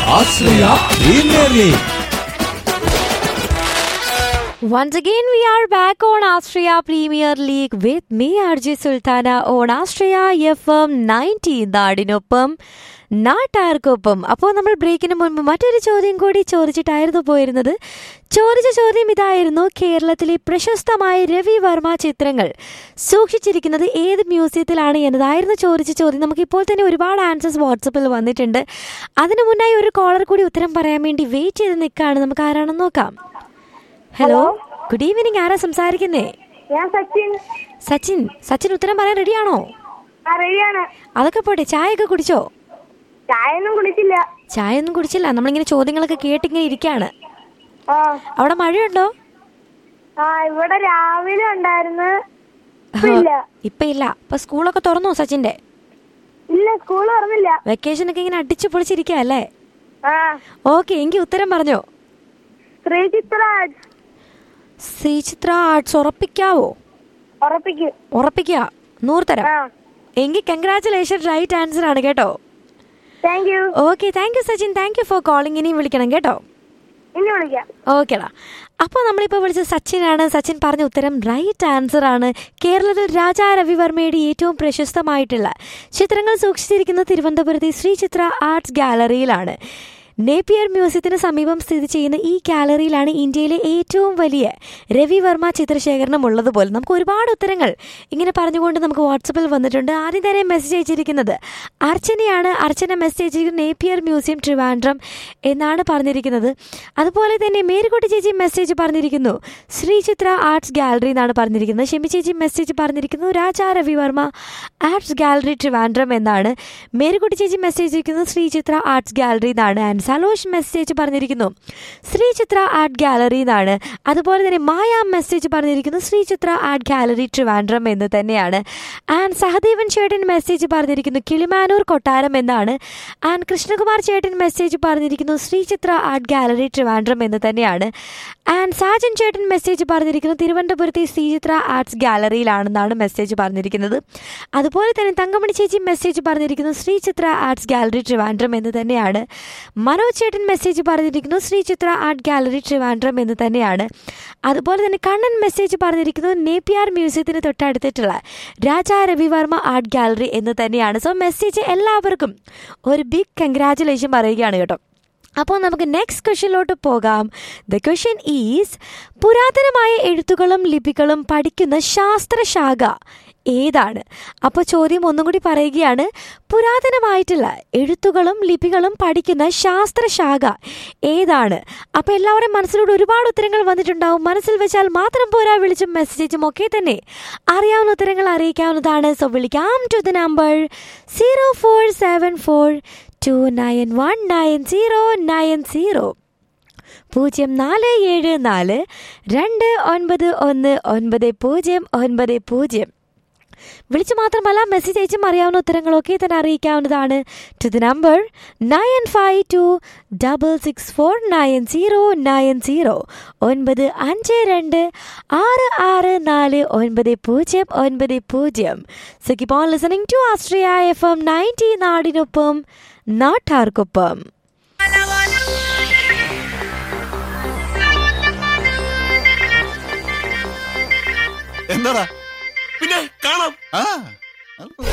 Ashraya premier league Once again, we are back on Austria Premier League with me, RJ Sultana, on Austria FM 90 നാടിനൊപ്പം നാട്ടാർക്കൊപ്പം അപ്പോൾ നമ്മൾ ബ്രേക്കിന് മുൻപ് മറ്റൊരു ചോദ്യം കൂടി ചോദിച്ചിട്ടായിരുന്നു പോയിരുന്നത് ചോദിച്ച ചോദ്യം ഇതായിരുന്നു കേരളത്തിലെ പ്രശസ്തമായ രവി വർമ്മ ചിത്രങ്ങൾ സൂക്ഷിച്ചിരിക്കുന്നത് ഏത് മ്യൂസിയത്തിലാണ് എന്നതായിരുന്നു ചോദിച്ച ചോദ്യം നമുക്ക് ഇപ്പോൾ തന്നെ ഒരുപാട് ആൻസേഴ്സ് വാട്സപ്പിൽ വന്നിട്ടുണ്ട് അതിനു മുന്നായി ഒരു കോളർ കൂടി ഉത്തരം പറയാൻ വേണ്ടി വെയിറ്റ് ചെയ്ത് നിൽക്കുകയാണ് നമുക്ക് ആരാണെന്ന് നോക്കാം ഹലോ ഗുഡ് ഈവനിങ് ആരാ സംസാരിക്കുന്നേ ഞാൻ സച്ചിൻ സച്ചിൻ സച്ചിൻ ഉത്തരം പറയാൻ റെഡിയാണോ ആ റെഡിയാണ് അതൊക്കെ പോട്ടെ ചായയൊക്കെ കുടിച്ചോ ചായ ഒന്നും കുടിച്ചില്ല ചായ ഒന്നും കുടിച്ചില്ല നമ്മളിങ്ങനെ ചോദ്യങ്ങളൊക്കെ കേട്ടിങ്ങനെ ഇരിക്കുകയാണ് ആ അവിടെ മഴയുണ്ടോ ആ ഇവിടെ രാവിലെ ഉണ്ടായിരുന്നു ഇപ്പൊ ഇല്ല ഇപ്പൊ ഇല്ല ഇപ്പൊ സ്കൂളൊക്കെ തുറന്നോ സച്ചിന്റെ ഇല്ല സ്കൂൾ തുറന്നില്ല വെക്കേഷൻ ഒക്കെ ഇങ്ങനെ അടിച്ചു പൊളിച്ചിരിക്കുക അല്ലേ ആ ഓക്കെ എങ്കിൽ ഉത്തരം പറഞ്ഞോ ശ്രീചിത്ര ശ്രീചിത്ര ആർട്സ് ഉറപ്പിക്കാവോ ഉറപ്പിക്കും ഉറപ്പിക്കുക നൂറ് തരാം ആ എങ്കിൽ കൺഗ്രാറ്റുലേഷൻ റൈറ്റ് ആൻസർ ആണ് കേട്ടോ thank you okay thank you Sachin thank you for calling ഇനിയും വിളിക്കണം കേട്ടോ ഇനി വിളിക്കാം ഓക്കേടാ അപ്പോൾ നമ്മളിപ്പോൾ വിളിച്ച സച്ചിനാണ് സച്ചിൻ പറഞ്ഞ ഉത്തരം റൈറ്റ് ആൻസർ ആണ് കേരളത്തിൽ രാജാ രവിവർമ്മയുടെ ഏറ്റവും പ്രശസ്തമായിട്ടുള്ള ചിത്രങ്ങൾ സൂക്ഷിച്ചിരിക്കുന്ന തിരുവനന്തപുരത്തെ ശ്രീ ചിത്ര ആർട്സ് ഗാലറിയിലാണ് നേപ്പിയർ മ്യൂസിയത്തിന് സമീപം സ്ഥിതി ചെയ്യുന്ന ഈ ഗാലറിയിലാണ് ഇന്ത്യയിലെ ഏറ്റവും വലിയ രവിവർമ്മ ചിത്രശേഖരണം ഉള്ളതുപോലെ നമുക്ക് ഒരുപാട് ഉത്തരങ്ങൾ ഇങ്ങനെ പറഞ്ഞുകൊണ്ട് നമുക്ക് വാട്സപ്പിൽ വന്നിട്ടുണ്ട് ആദ്യം തന്നെ മെസ്സേജ് അയച്ചിരിക്കുന്നത് അർച്ചനയാണ് അർച്ചന മെസ്സേജ് അയച്ചിരിക്കുന്നത് നേപ്പിയർ മ്യൂസിയം ട്രിവാൻഡ്രം എന്നാണ് പറഞ്ഞിരിക്കുന്നത് അതുപോലെ തന്നെ മേരിക്കുട്ടി ചേച്ചി മെസ്സേജ് പറഞ്ഞിരിക്കുന്നു ശ്രീ ചിത്ര ആർട്സ് ഗാലറി എന്നാണ് പറഞ്ഞിരിക്കുന്നത് ഷെമി ചേച്ചി മെസ്സേജ് പറഞ്ഞിരിക്കുന്നു രാജാ രവിവർമ്മ ആർട്സ് ഗാലറി ട്രിവാൻഡ്രം എന്നാണ് മേരിക്കുട്ടി ചേച്ചി മെസ്സേജ് അയക്കുന്നത് ശ്രീ ചിത്ര ആർട്സ് ഗാലറി എന്നാണ് ആൻഡ് സലോഷ് മെസ്സേജ് പറഞ്ഞിരിക്കുന്നു ശ്രീ ചിത്ര ആർട്ട് ഗാലറി എന്നാണ് അതുപോലെ തന്നെ മായ മെസ്സേജ് പറഞ്ഞിരിക്കുന്നു ശ്രീ ചിത്ര ആർട്ട് ഗാലറി ട്രിവാൻഡ്രം എന്ന് തന്നെയാണ് ആൻഡ് സഹദേവൻ ചേട്ടൻ മെസ്സേജ് പറഞ്ഞിരിക്കുന്നു കിളിമാനൂർ കൊട്ടാരം എന്നാണ് ആൻഡ് കൃഷ്ണകുമാർ ചേട്ടൻ മെസ്സേജ് പറഞ്ഞിരിക്കുന്നു ശ്രീ ചിത്ര ആർട്ട് ഗാലറി ട്രിവാൻഡ്രം എന്ന് തന്നെയാണ് ആൻഡ് സാജൻ ചേട്ടൻ മെസ്സേജ് പറഞ്ഞിരിക്കുന്നു തിരുവനന്തപുരത്തെ ശ്രീ ചിത്ര ആർട്സ് ഗാലറിയിലാണെന്നാണ് മെസ്സേജ് പറഞ്ഞിരിക്കുന്നത് അതുപോലെ തന്നെ തങ്കമണി ചേച്ചി മെസ്സേജ് പറഞ്ഞിരിക്കുന്നു ശ്രീ ചിത്ര ആർട്സ് ഗാലറി ട്രിവാൻഡ്രം എന്ന് തന്നെയാണ് മനോജ് ചേട്ടൻ മെസ്സേജ് പറഞ്ഞിരിക്കുന്നു ശ്രീ ചിത്ര ആർട്ട് ഗാലറി ട്രിവാൻഡ്രം എന്ന് തന്നെയാണ് അതുപോലെ തന്നെ കണ്ണൻ മെസ്സേജ് പറഞ്ഞിരിക്കുന്നു നേപ്പിയാർ മ്യൂസിയത്തിന് തൊട്ടടുത്തിട്ടുള്ള രാജാ രവിവർമ്മ ആർട്ട് ഗാലറി എന്ന് തന്നെയാണ് സോ മെസ്സേജ് എല്ലാവർക്കും ഒരു ബിഗ് കൺഗ്രാറ്റുലേഷൻ പറയുകയാണ് കേട്ടോ അപ്പോൾ നമുക്ക് നെക്സ്റ്റ് ക്വസ്റ്റ്യനിലോട്ട് പോകാം ദ ക്വസ്റ്റ്യൻ ഈസ് പുരാതനമായ എഴുത്തുകളും ലിപികളും പഠിക്കുന്ന ശാസ്ത്രശാഖ ഏതാണ് അപ്പോൾ ചോദ്യം ഒന്നും കൂടി പറയുകയാണ് പുരാതനമായിട്ടുള്ള എഴുത്തുകളും ലിപികളും പഠിക്കുന്ന ശാസ്ത്രശാഖ ഏതാണ് അപ്പോൾ എല്ലാവരും മനസ്സിലൂടെ ഒരുപാട് ഉത്തരങ്ങൾ വന്നിട്ടുണ്ടാവും മനസ്സിൽ വെച്ചാൽ മാത്രം പോരാ വിളിച്ചും മെസ്സേജും ഒക്കെ തന്നെ അറിയാവുന്ന ഉത്തരങ്ങൾ അറിയിക്കാവുന്നതാണ് സോ വിളിക്കാം to the number zero four seven four two nine one nine zero nine zero പൂജ്യം നാല് ഏഴ് നാല് രണ്ട് ഒൻപത് ഒന്ന് ഒൻപത് പൂജ്യം ഒൻപത് പൂജ്യം വിളിച്ചു മാത്രമല്ല മെസ്സേജ് അയച്ചും അറിയാവുന്ന ഉത്തരങ്ങളൊക്കെ തന്നെ അറിയിക്കാവുന്നതാണ് to the number nine five two double six four nine zero nine zero ഒൻപത് അഞ്ച് രണ്ട് ആറ് ആറ് നാല് ഒൻപത് പൂജ്യം ഒൻപത് പൂജ്യം so keep on listening to Astria F M ninety നാടിനൊപ്പം നാട്ടാർക്കൊപ്പം എന്താടാ പിന്നെ കാണാം ആ